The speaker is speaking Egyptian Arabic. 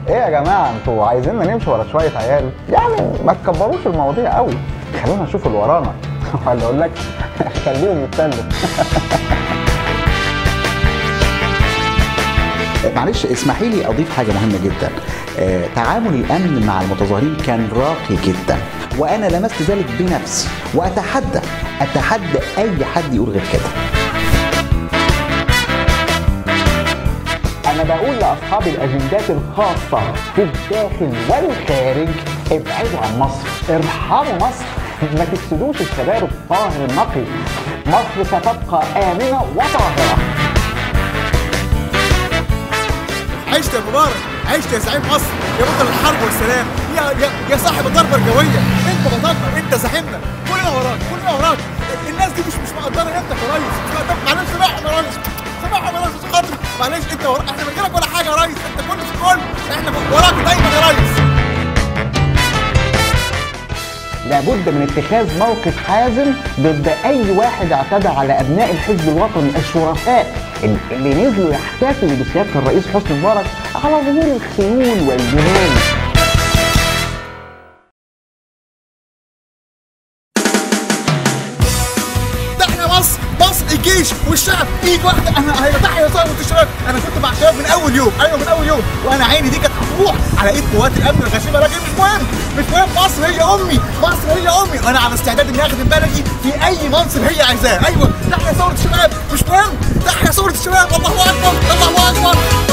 ايه يا جماعه انتوا عايزيننا نمشي ورا شويه عيال يعني ما تكبروش المواضيع قوي خلونا نشوف اللي ورانا ولا اقول لك خليهم يتسلوا معلش اسمحي لي اضيف حاجه مهمه جدا آه، تعامل الامن مع المتظاهرين كان راقي جدا وانا لمست ذلك بنفسي واتحدى اتحدى اي حد يقول غير كده انا بقول لاصحاب الاجندات الخاصه في الداخل والخارج ابعدوا عن مصر ارحموا مصر ما تفسدوش الشباب الطاهر النقي مصر ستبقى امنه وطاهره عشت يا مبارك عشت يا زعيم مصر يا بطل الحرب والسلام يا يا يا صاحب الضربه الجويه انت بطلنا انت زعيمنا كلنا وراك كلنا وراك الناس دي مش مش مقدره نفسك يا ريس مش مقدره معلش سامحهم يا ريس سامحهم يا ريس عشان خاطري معلش انت ورا... احنا من غيرك ولا حاجه يا ريس انت كل في كل احنا وراك دايما يا ريس لابد من اتخاذ موقف حازم ضد اي واحد اعتدى على ابناء الحزب الوطني الشرفاء اللي نزلوا يحتفلوا بسياده الرئيس حسني مبارك على ظهور الخيول والجنان ده احنا مصر مصر الجيش والشعب ايد واحده انا هيبقى تحيا يا صاحبي الشباب انا كنت مع الشباب من اول يوم ايوه من اول يوم وانا عيني دي كانت هتروح على ايد قوات الامن الغشيمه لكن مش مهم مش مهم مصر هي امي مصر هي امي وانا على استعداد اني اخدم بلدي في اي منصب هي عايزاه ايوه تحيا ثوره الشباب مش مهم تحيا ثوره الشباب الله اكبر الله اكبر